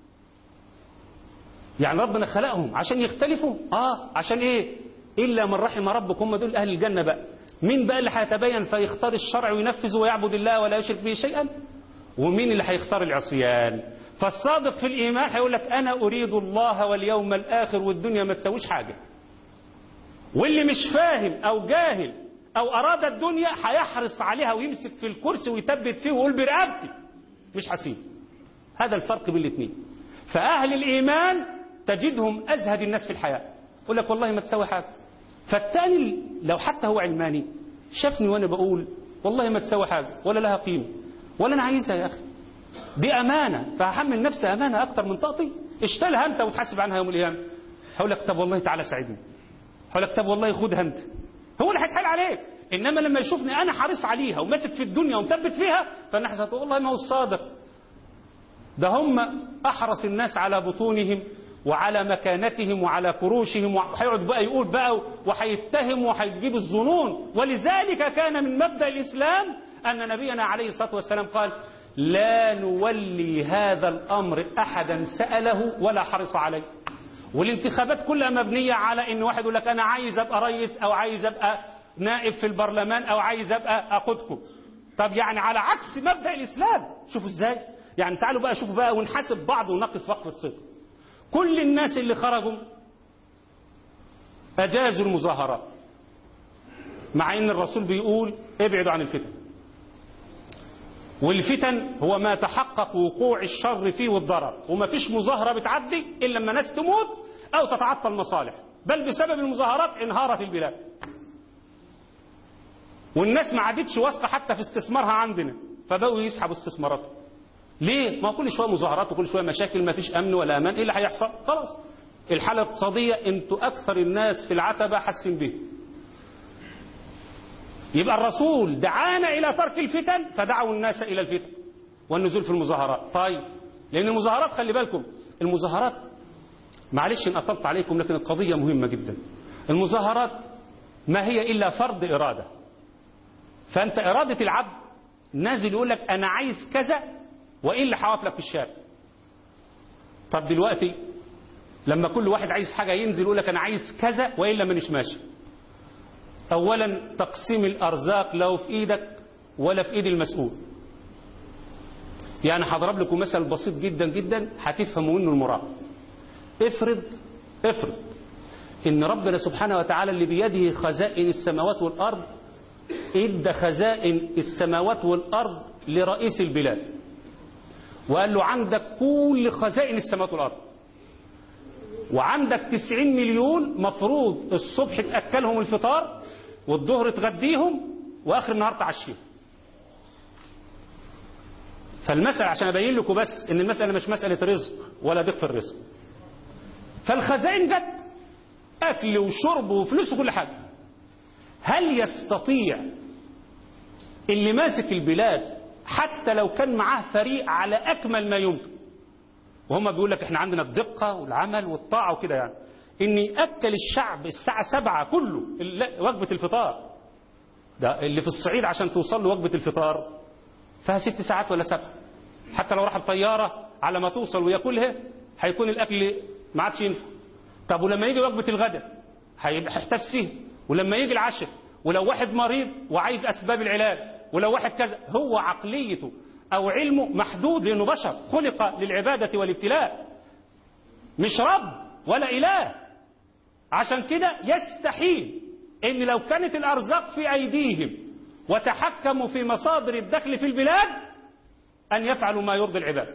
[SPEAKER 2] يعني ربنا خلقهم عشان يختلفوا اه عشان ايه الا من رحم ربك هم دول اهل الجنه بقى مين بقى اللي هيتبين فيختار الشرع وينفذ ويعبد الله ولا يشرك به شيئا ومين اللي هيختار العصيان فالصادق في الايمان هيقول لك انا اريد الله واليوم الاخر والدنيا ما تسويش حاجه واللي مش فاهم او جاهل او اراد الدنيا هيحرص عليها ويمسك في الكرسي ويثبت فيه ويقول برقبتي مش حسيب هذا الفرق بين الاثنين فأهل الإيمان تجدهم أزهد الناس في الحياة يقول لك والله ما تسوي حاجة فالتاني لو حتى هو علماني شافني وأنا بقول والله ما تسوي حاجة ولا لها قيمة ولا أنا عايزها يا أخي دي أمانة فهحمل نفسي أمانة أكتر من طاقتي اشتلها أنت وتحاسب عنها يوم القيامة هقول لك طب والله تعالى ساعدني هقول لك طب والله خدها أنت هو اللي هيتحايل عليك إنما لما يشوفني أنا حريص عليها وماسك في الدنيا ومثبت فيها فأنا حسيت والله ما هو الصادق ده هم أحرص الناس على بطونهم وعلى مكانتهم وعلى فروشهم وهيقعد بقى يقول بقى وهيتهم وهيجيب الظنون ولذلك كان من مبدأ الإسلام أن نبينا عليه الصلاة والسلام قال لا نولي هذا الأمر أحدا سأله ولا حرص عليه والانتخابات كلها مبنية على ان واحد يقول لك انا عايز ابقى رئيس او عايز ابقى نائب في البرلمان او عايز ابقى اقودكم طب يعني على عكس مبدأ الاسلام شوفوا ازاي يعني تعالوا بقى شوفوا بقى ونحاسب بعض ونقف وقفة صدق كل الناس اللي خرجوا اجازوا المظاهرات مع ان الرسول بيقول ابعدوا عن الفتن والفتن هو ما تحقق وقوع الشر فيه والضرر وما فيش مظاهرة بتعدي إلا لما ناس تموت أو تتعطل مصالح بل بسبب المظاهرات انهار في البلاد والناس ما عادتش واثقة حتى في استثمارها عندنا فبقوا يسحبوا استثماراتهم ليه؟ ما هو كل شوية مظاهرات وكل شوية مشاكل ما فيش أمن ولا أمان إيه اللي هيحصل؟ خلاص الحالة الاقتصادية انتوا أكثر الناس في العتبة حاسين به يبقى الرسول دعانا إلى ترك الفتن فدعوا الناس إلى الفتن والنزول في المظاهرات طيب لأن المظاهرات خلي بالكم المظاهرات معلش إن أطلت عليكم لكن القضية مهمة جدا المظاهرات ما هي إلا فرض إرادة فأنت إرادة العبد نازل يقول لك أنا عايز كذا وإلا هوقف لك في الشارع طب دلوقتي لما كل واحد عايز حاجة ينزل يقول لك أنا عايز كذا وإلا مانيش ماشي أولا تقسيم الأرزاق لو في إيدك ولا في إيد المسؤول يعني هضرب لكم مثل بسيط جدا جدا هتفهموا منه المراد افرض افرض ان ربنا سبحانه وتعالى اللي بيده خزائن السماوات والارض ادى خزائن السماوات والارض لرئيس البلاد وقال له عندك كل خزائن السماوات والارض وعندك 90 مليون مفروض الصبح تاكلهم الفطار والظهر تغديهم واخر النهار تعشيهم فالمسألة عشان أبين لكم بس إن المسألة مش مسألة رزق ولا ضيق في الرزق فالخزائن جت أكل وشرب وفلوس وكل حاجة هل يستطيع اللي ماسك البلاد حتى لو كان معاه فريق على أكمل ما يمكن وهم بيقول لك احنا عندنا الدقة والعمل والطاعة وكده يعني ان يأكل الشعب الساعة سبعة كله وجبة الفطار ده اللي في الصعيد عشان توصل له وجبة الفطار فيها ست ساعات ولا سبع حتى لو راح بطيارة على ما توصل وياكلها هيكون الأكل ما عادش ينفع طب ولما يجي وجبة الغداء هيحتس فيه ولما يجي العشاء ولو واحد مريض وعايز أسباب العلاج ولو واحد كذا هو عقليته أو علمه محدود لأنه بشر خلق للعبادة والابتلاء مش رب ولا إله عشان كده يستحيل ان لو كانت الارزاق في ايديهم وتحكموا في مصادر الدخل في البلاد ان يفعلوا ما يرضي العباد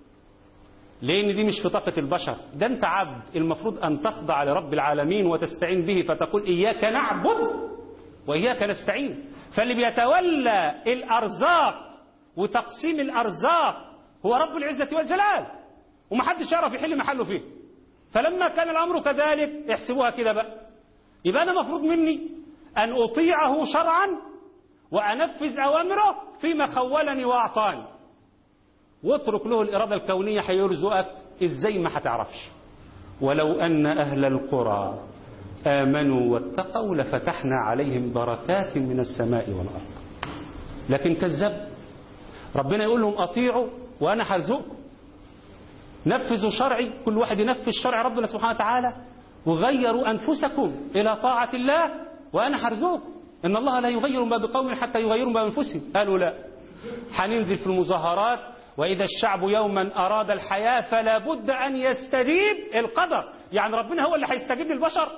[SPEAKER 2] لان دي مش في طاقة البشر ده انت عبد المفروض ان تخضع لرب العالمين وتستعين به فتقول اياك نعبد واياك نستعين فاللي بيتولى الارزاق وتقسيم الارزاق هو رب العزة والجلال ومحدش يعرف يحل محله فيه فلما كان الأمر كذلك احسبوها كده بقى يبقى أنا مفروض مني أن أطيعه شرعا وأنفذ أوامره فيما خولني وأعطاني واترك له الإرادة الكونية هيرزقك إزاي ما هتعرفش ولو أن أهل القرى آمنوا واتقوا لفتحنا عليهم بركات من السماء والأرض لكن كذب ربنا يقول لهم أطيعوا وأنا هرزقكم نفذوا شرعي كل واحد ينفذ شرع ربنا سبحانه وتعالى وغيروا أنفسكم إلى طاعة الله وأنا هرزقكم إن الله لا يغير ما بقوم حتى يغيروا ما بأنفسهم قالوا لا هننزل في المظاهرات وإذا الشعب يوما أراد الحياة فلا بد أن يستجيب القدر يعني ربنا هو اللي هيستجيب للبشر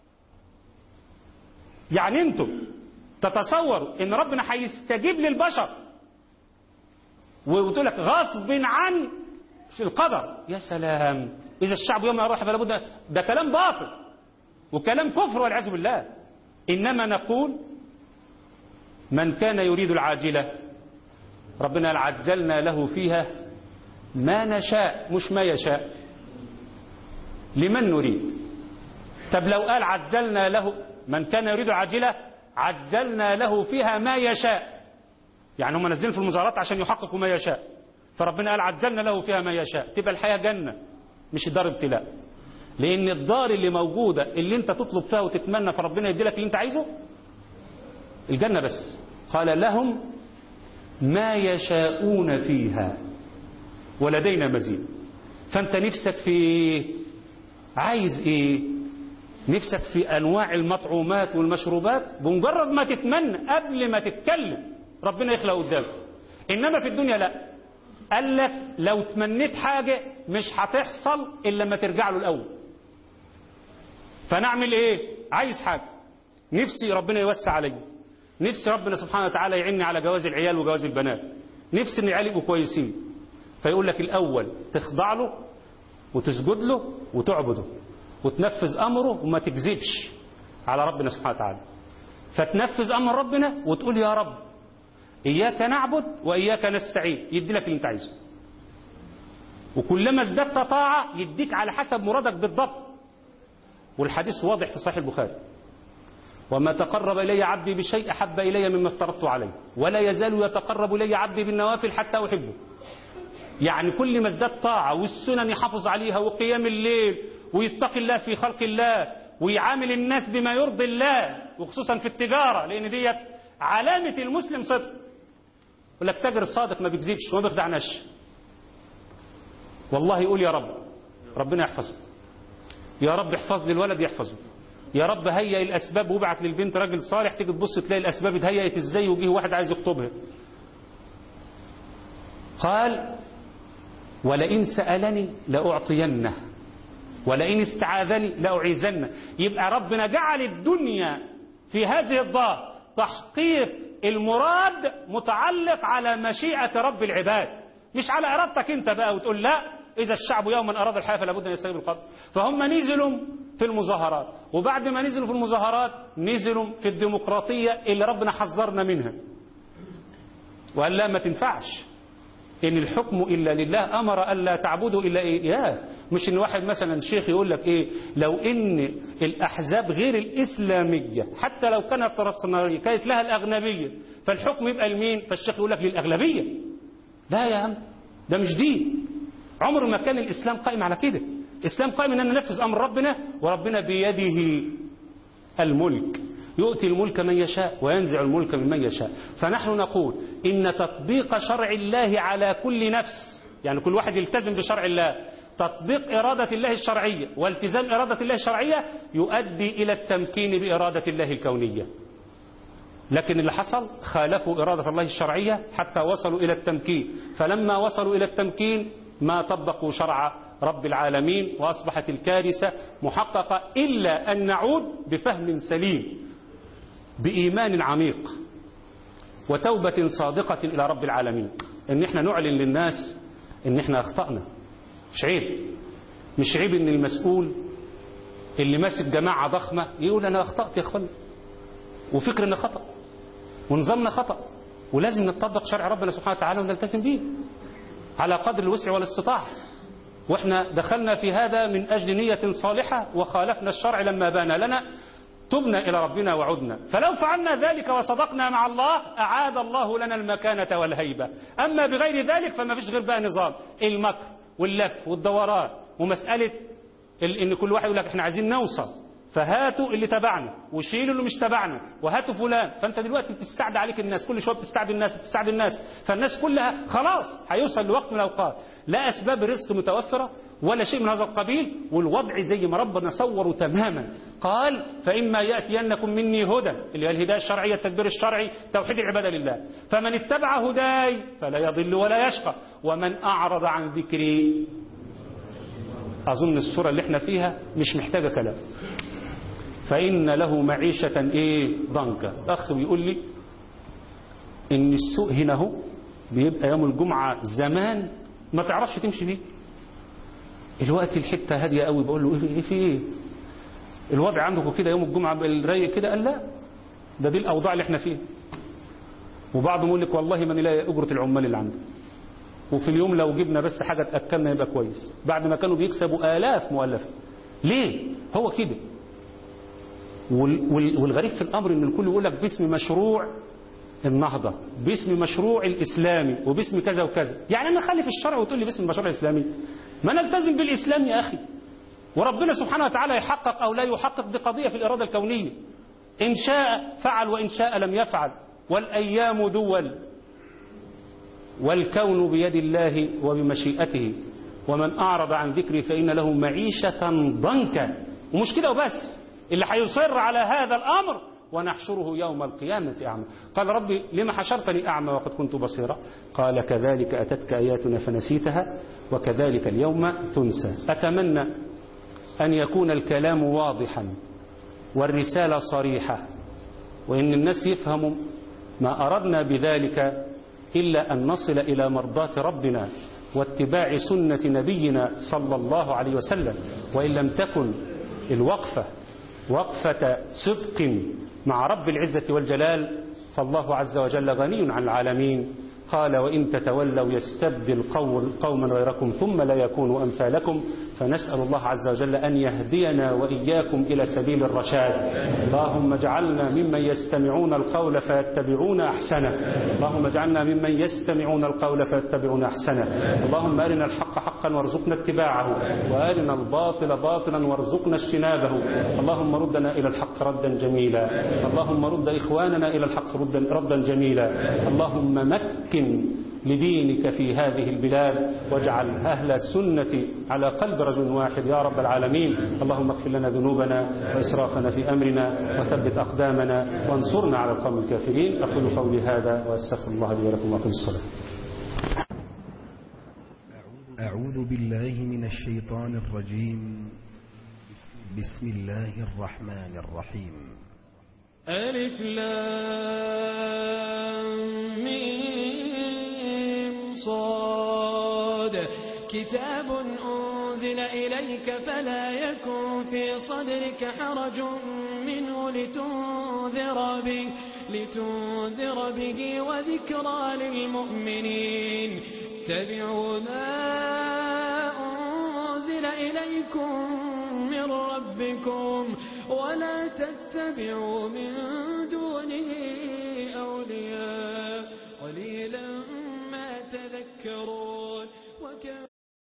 [SPEAKER 2] يعني انتم تتصوروا ان ربنا هيستجيب للبشر وتقول لك غصب عن مش القدر يا سلام إذا الشعب يوم يروح فلا بد ده كلام باطل وكلام كفر والعياذ بالله إنما نقول من كان يريد العاجلة ربنا عجلنا له فيها ما نشاء مش ما يشاء لمن نريد طب لو قال عجلنا له من كان يريد العاجلة عجلنا له فيها ما يشاء يعني هم نازلين في المظاهرات عشان يحققوا ما يشاء فربنا قال عجلنا له فيها ما يشاء تبقى الحياة جنة مش دار ابتلاء لأن الدار اللي موجودة اللي انت تطلب فيها وتتمنى فربنا يديلك اللي انت عايزه الجنة بس قال لهم ما يشاءون فيها ولدينا مزيد فانت نفسك في ايه عايز ايه نفسك في انواع المطعومات والمشروبات بمجرد ما تتمنى قبل ما تتكلم ربنا يخلق قدامك انما في الدنيا لا قال لك لو تمنيت حاجة مش هتحصل الا لما ترجع له الاول فنعمل ايه عايز حاجة نفسي ربنا يوسع عليا نفسي ربنا سبحانه وتعالى يعيني على جواز العيال وجواز البنات نفسي ان العيال يبقوا كويسين فيقول لك الاول تخضع له وتسجد له وتعبده وتنفذ امره وما تكذبش على ربنا سبحانه وتعالى فتنفذ امر ربنا وتقول يا رب اياك نعبد واياك نستعين يدي لك اللي انت عايزه وكلما ازددت طاعه يديك على حسب مرادك بالضبط والحديث واضح في صحيح البخاري وما تقرب إلي عبدي بشيء أحب إلي مما افترضت عليه ولا يزال يتقرب إلي عبدي بالنوافل حتى أحبه يعني كل ما ازداد طاعة والسنن يحافظ عليها وقيام الليل ويتقي الله في خلق الله ويعامل الناس بما يرضي الله وخصوصا في التجارة لأن ديت علامة المسلم صدق يقول لك تاجر الصادق ما بيكذبش وما بيخدعناش والله يقول يا رب ربنا يحفظه يا رب احفظ لي الولد يحفظه يا رب هيئ الاسباب وابعت للبنت راجل صالح تيجي تبص تلاقي الاسباب اتهيئت ازاي وجه واحد عايز يخطبها قال ولئن سالني لاعطينه ولئن استعاذني لاعيذنه يبقى ربنا جعل الدنيا في هذه الدار تحقيق المراد متعلق على مشيئه رب العباد مش على ارادتك انت بقى وتقول لا إذا الشعب يوما أراد الحياة فلا بد أن يستجيب القدر فهم نزلوا في المظاهرات وبعد ما نزلوا في المظاهرات نزلوا في الديمقراطية اللي ربنا حذرنا منها وقال لا ما تنفعش إن الحكم إلا لله أمر ألا تعبدوا إلا إياه مش إن واحد مثلا شيخ يقول لك إيه لو إن الأحزاب غير الإسلامية حتى لو كانت رأسمالية كانت لها الأغلبية فالحكم يبقى لمين فالشيخ يقول لك للأغلبية لا يا عم ده مش دين عمر ما كان الإسلام قائم على كده الإسلام قائم أن ننفذ أمر ربنا وربنا بيده الملك يؤتي الملك من يشاء وينزع الملك ممن يشاء فنحن نقول إن تطبيق شرع الله على كل نفس يعني كل واحد يلتزم بشرع الله تطبيق إرادة الله الشرعية والتزام إرادة الله الشرعية يؤدي إلى التمكين بإرادة الله الكونية لكن اللي حصل خالفوا إرادة الله الشرعية حتى وصلوا إلى التمكين فلما وصلوا إلى التمكين ما طبقوا شرع رب العالمين وأصبحت الكارثة محققة إلا أن نعود بفهم سليم بإيمان عميق وتوبة صادقة إلى رب العالمين إن إحنا نعلن للناس إن إحنا أخطأنا مش عيب مش عيب إن المسؤول اللي ماسك جماعة ضخمة يقول أنا أخطأت يا أخوان وفكر إن خطأ ونظامنا خطأ ولازم نطبق شرع ربنا سبحانه وتعالى ونلتزم به على قدر الوسع والاستطاعة واحنا دخلنا في هذا من أجل نية صالحة وخالفنا الشرع لما بان لنا تبنا إلى ربنا وعدنا فلو فعلنا ذلك وصدقنا مع الله أعاد الله لنا المكانة والهيبة أما بغير ذلك فما فيش غير بقى نظام المكر واللف والدوران ومسألة إن كل واحد يقول لك احنا عايزين نوصل فهاتوا اللي تبعنا وشيلوا اللي مش تبعنا وهاتوا فلان فانت دلوقتي بتستعد عليك الناس كل شويه بتستعد الناس بتستعد الناس فالناس كلها خلاص هيوصل لوقت من الاوقات لا اسباب رزق متوفره ولا شيء من هذا القبيل والوضع زي ما ربنا صوره تماما قال فاما ياتينكم مني هدى اللي هي الهدايه الشرعيه التدبير الشرعي توحيد العباده لله فمن اتبع هداي فلا يضل ولا يشقى ومن اعرض عن ذكري اظن الصوره اللي احنا فيها مش محتاجه كلام فإن له معيشة إيه ضنكا أخ بيقول لي إن السوق هنا هو بيبقى يوم الجمعة زمان ما تعرفش تمشي فيه الوقت الحتة هادية قوي بقول له ايه في ايه الوضع عندكم كده يوم الجمعة الرايق كده قال لا ده دي الأوضاع اللي احنا فيها وبعضهم يقول لك والله من لا أجرة العمال اللي عنده وفي اليوم لو جبنا بس حاجة تأكلنا يبقى كويس بعد ما كانوا بيكسبوا آلاف مؤلفة ليه هو كده وال- وال- والغريب في الأمر ان الكل يقول لك باسم مشروع النهضة باسم مشروع الإسلامي وباسم كذا وكذا يعني أنا خلي في الشرع وتقول لي باسم المشروع الإسلامي ما نلتزم بالإسلام يا أخي وربنا سبحانه وتعالى يحقق أو لا يحقق دي قضية في الإرادة الكونية إن شاء فعل وإن شاء لم يفعل والأيام دول والكون بيد الله وبمشيئته ومن أعرض عن ذكري فإن له معيشة ضنكا ومش كده وبس اللي هيصر على هذا الأمر ونحشره يوم القيامة أعمى قال ربي لما حشرتني أعمى وقد كنت بصيرا قال كذلك أتتك آياتنا فنسيتها وكذلك اليوم تنسى أتمنى أن يكون الكلام واضحا والرسالة صريحة وإن الناس يفهموا ما أردنا بذلك إلا أن نصل إلى مرضاة ربنا واتباع سنة نبينا صلى الله عليه وسلم وإن لم تكن الوقفة وقفة صدق مع رب العزة والجلال فالله عز وجل غني عن العالمين قال وإن تتولوا يستبدل قول قوما غيركم ثم لا يكونوا أمثالكم فنسأل الله عز وجل أن يهدينا وإياكم إلى سبيل الرشاد اللهم اجعلنا ممن يستمعون القول فيتبعون أحسنه اللهم اجعلنا ممن يستمعون القول فيتبعون أحسنه اللهم أرنا الحق حقا وارزقنا اتباعه وأرنا الباطل باطلا وارزقنا اجتنابه اللهم ردنا إلى الحق ردا جميلا اللهم رد إخواننا إلى الحق ردا, ردا جميلا اللهم مكن لدينك في هذه البلاد واجعل أهل السنة على قلب رجل واحد يا رب العالمين اللهم اغفر لنا ذنوبنا وإسرافنا في أمرنا وثبت أقدامنا وانصرنا على القوم الكافرين أقول قولي هذا وأستغفر الله لي ولكم وأقم الصلاة
[SPEAKER 3] أعوذ بالله من الشيطان الرجيم بسم الله الرحمن الرحيم
[SPEAKER 1] ألف لام ميم صاد كتاب أنزل إليك فلا يكن في صدرك حرج منه لتنذر به لتنذر به وذكرى للمؤمنين اتبعوا ما أنزل إليكم من ربكم ولا تتبعوا من دونه أولياء قليلا ما تذكرون وكم